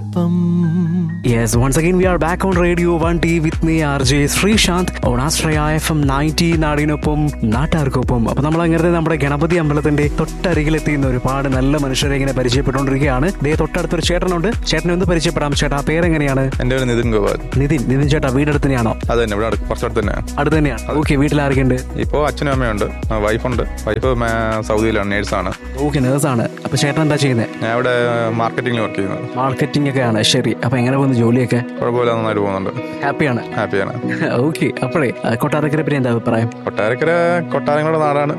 നാട്ടാർക്കൊപ്പം Yes, once again we are back on Radio 1T with me RJ Sreesanth on Astraya FM 90 നാടിനൊപ്പം നാട്ടാർക്കൊപ്പം അപ്പൊ നമ്മൾ അങ്ങനത്തെ നമ്മുടെ ഗണപതി അമ്പലത്തിന്റെ തൊട്ടരികിലെത്തിയുന്ന ഒരുപാട് നല്ല മനുഷ്യരെ ഇങ്ങനെ പരിചയപ്പെട്ടുകൊണ്ടിരിക്കുകയാണ് ദേ തൊട്ടടുത്തൊരു ചേട്ടനുണ്ട് ചേട്ടനെ ഒന്ന് പരിചയപ്പെടാം ചേട്ടാ പേരെങ്ങനെയാണ് എൻ്റെ പേര് നിതിൻ ഗോപാൽ നിതിൻ നിതിൻ ചേട്ടാ വീടടുത്ത് തന്നെയാണോ അത് തന്നെ ഇവിടെ അടുത്ത് കുറച്ചടുത്ത് തന്നെ അടുത്ത് തന്നെയാണ് ഓക്കെ വീട്ടിൽ ആരൊക്കെയുണ്ട് ഇപ്പോൾ അച്ഛനും അമ്മയുണ്ട് ആ, വൈഫുണ്ട് വൈഫ് മേ- സൗദിയിലാണ് നേഴ്സാണ് ഓക്കെ നേഴ്സാണ് അപ്പൊ ചേട്ടൻ എന്താ ചെയ്യുന്നത് ഞാൻ ഇവിടെ മാർക്കറ്റിംഗിൽ വർക്ക് ചെയ്യുന്നത് മാർക്കറ്റിംഗ് ഒക്കെ ആണ് ശരി അപ്പൊ എങ്ങനെ പോകുന്നു ജോലിയൊക്കെ കുഴപ്പമില്ല നന്നായിട്ട് പോകുന്നുണ്ട് ഹാപ്പിയാണ് ഹാപ്പിയാണ് ഓക്കെ അപ്പോഴേ ആ, കൊട്ടാരക്കരെ പറ്റി എന്താ അഭിപ്രായം കൊട്ടാരക്കര കൊട്ടാരങ്ങളുടെ നാടാണ്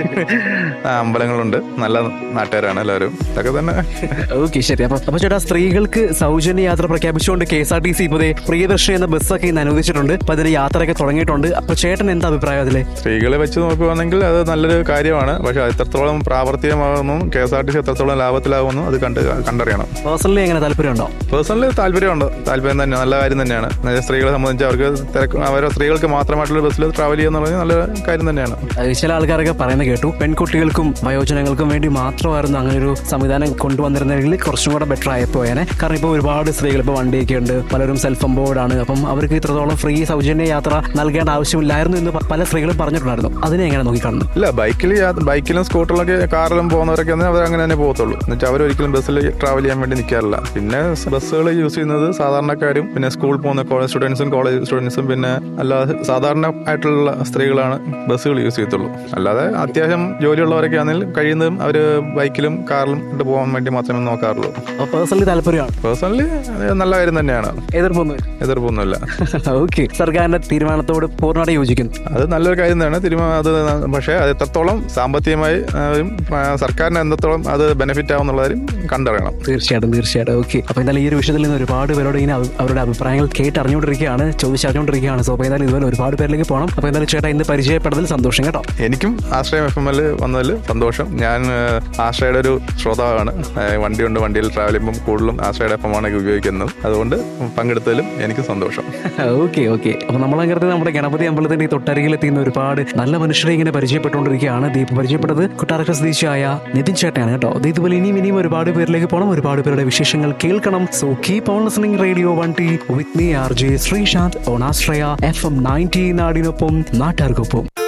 ആ, അമ്പലങ്ങളുണ്ട് നല്ല നാട്ടുകാരാണ് എല്ലാവരും ഇതൊക്കെ തന്നെ ഓക്കെ ശരി അപ്പൊ അപ്പൊ ചേട്ടാ സ്ത്രീകൾക്ക് സൗജന്യ യാത്ര പ്രഖ്യാപിച്ചുകൊണ്ട് K S R T C ഇപ്പോൾ പ്രിയദർശിനി എന്ന ബസ്സൊക്കെ ഇന്ന് അനുവദിച്ചിട്ടുണ്ട് അപ്പൊ അതിൽ യാത്രയൊക്കെ തുടങ്ങിയിട്ടുണ്ട് അപ്പൊ ചേട്ടൻ എന്താ അഭിപ്രായം അതില് സ്ത്രീകളെ വെച്ച് നോക്കുകയാണെങ്കിൽ അത് നല്ലൊരു കാര്യമാണ് പക്ഷെ അത് എത്രത്തോളം പ്രാവർത്തികമാകുന്നു K S R T C എത്രത്തോളം ലാഭത്തിലാകുന്നു അത് കണ്ട് കണ്ടറിയണം പേഴ്സണലി എങ്ങനെ താല്പര്യമുണ്ടോ പേഴ്സണലി താല്പര്യമുണ്ട് താല്പര്യം തന്നെ നല്ല കാര്യം തന്നെയാണ് എന്നുവെച്ചാൽ സ്ത്രീകളെ സംബന്ധിച്ച് അവർക്ക് തിരക്ക് അവരെ സ്ത്രീകൾക്ക് മാത്രമായിട്ടുള്ള ബസ്സിൽ ട്രാവൽ ചെയ്യുക എന്നുള്ളത് നല്ല കാര്യം തന്നെയാണ് അത് ചില ആൾക്കാരൊക്കെ പറയുന്നത് കേട്ടു പെൺകുട്ടികൾക്കും വയോജനങ്ങൾക്കും വേണ്ടി മാത്രമായിരുന്നു അങ്ങനെ ഒരു സംവിധാനം കൊണ്ടുവന്നിരുന്നെങ്കിൽ കുറച്ചും കൂടെ ബെറ്റർ ആയിപ്പോയേനെ കാരണം ഇപ്പോൾ ഒരുപാട് സ്ത്രീകൾ ഇപ്പോൾ വണ്ടിയൊക്കെ ഉണ്ട് പലരും സെൽഫ് എംപവേർഡ് ആണ് അപ്പം അവർക്ക് ഇത്രത്തോളം ഫ്രീ സൗജന്യ യാത്ര നൽകേണ്ട ആവശ്യമില്ലായിരുന്നു എന്ന് പ- പല സ്ത്രീകളും പറഞ്ഞിട്ടുണ്ടായിരുന്നു അതിനെ എങ്ങനെ നോക്കിക്കാണുന്നു ഇല്ല ബൈക്കിൽ ബൈക്കിലും സ്കൂട്ടറിലൊക്കെ കാറിലും പോകുന്നവരൊക്കെ ആണെങ്കിൽ അവർ അങ്ങനെ തന്നെ പോകത്തുള്ളൂ എന്നുവെച്ചാൽ അവരൊരിക്കലും ബസ്സിൽ ട്രാവൽ ചെയ്യാൻ വേണ്ടി നിൽക്കാറില്ല പിന്നെ ബസ്സുകൾ യൂസ് ചെയ്യുന്നത് സാധാരണക്കാരും പിന്നെ സ്കൂളിൽ പോകുന്ന കോളേജ് സ്റ്റുഡൻസും കോളേജ് സ്റ്റുഡൻസും പിന്നെ അല്ലാതെ സാധാരണ ആയിട്ടുള്ള സ്ത്രീകളാണ് ബസ്സുകൾ യൂസ് ചെയ്യത്തുള്ളൂ അല്ലാതെ അത്യാവശ്യം ജോലിയുള്ളവരൊക്കെ ആണെങ്കിൽ കഴിയുന്നതും അവർ ബൈക്കിലും കാറിലും ഇട്ട് പോകാൻ വേണ്ടി മാത്രമേ നോക്കാറുള്ളൂ അപ്പോൾ പേഴ്സണലി താല്പര്യമാണ് പേഴ്സണലി നല്ല കാര്യം തന്നെയാണ് എതിർപ്പൊന്നും എതിർപ്പൊന്നുമില്ല ഓക്കെ സർക്കാരിന്റെ തീരുമാനത്തോട് പൂർണ്ണമായിട്ട് യോജിക്കുന്നു അത് നല്ലൊരു കാര്യം തന്നെയാണ് തീരുമാനം അത് പക്ഷേ അത് എത്രത്തോളം സാമ്പത്തികമായി ആ, ഉം, ആ, സർക്കാരിന് എത്രത്തോളം അത് ബെനിഫിറ്റ് ആവും എന്നുള്ള കാര്യം കണ്ടറിയണം തീർച്ചയായിട്ടും തീർച്ചയായിട്ടും ഓക്കെ അപ്പൊ എന്തായാലും ഈ ഒരു വിഷയത്തിൽ നിന്ന് ഒരുപാട് പേരോട് ഇങ്ങനെ അവ- അവരുടെ അഭിപ്രായങ്ങൾ കേട്ടറിഞ്ഞുകൊണ്ടിരിക്കുകയാണ് ചോദിച്ചറിഞ്ഞുകൊണ്ടിരിക്കുകയാണ് സോ അപ്പോൾ എന്തായാലും ഇതുപോലെ ഒരുപാട് പേരിലേക്ക് പോകണം അപ്പൊ എന്തായാലും ചേട്ടാ ഇന്ന് പരിചയപ്പെട്ടതിൽ സന്തോഷം കേട്ടോ എനിക്കും ആശ്രയം എഫ് എം എൽ വന്നതിൽ സന്തോഷം ഞാൻ ആ, ആശ്രയയുടെ ഒരു ശ്രോതാവാണ് ആ, വണ്ടിയുണ്ട് വണ്ടിയിൽ ട്രാവൽ ചെയ്യുമ്പോൾ കൂടുതലും ആശ്രയയുടെ എഫ് എം ആണ് ഉപയോഗിക്കുന്നത് അതുകൊണ്ട് പങ്കെടുത്തതിലും എനിക്ക് സന്തോഷം ഓക്കെ ഓക്കെ അപ്പൊ നമ്മളങ്ങനെ നമ്മുടെ ഗണപതി അമ്പലത്തിന്റെ ഈ തൊട്ടരികിലെത്തിയുന്ന ഒരുപാട് നല്ല മനുഷ്യരെ ഇങ്ങനെ പരിചയപ്പെട്ടുകൊണ്ടിരിക്കുകയാണ് ദീപ് പരിചയപ്പെട്ടത് കൊട്ടാരക്ക സ്വദേശിയായ നിതിൻ ചേട്ടനാണ് കേട്ടോ ദേ ഇതുപോലെ ഇനിയും ഇനിയും ഒരുപാട് പേരിലേക്ക് പോകണം ഒരുപാട് പേരുടെ വിശേഷങ്ങൾ കേൾക്കണം so keep on listening radio one T with me R J Sreesanth ഓണാശ്രയ എഫ് എം നയൻറ്റി നാടിനൊപ്പം നാട്ടുകാർക്കൊപ്പം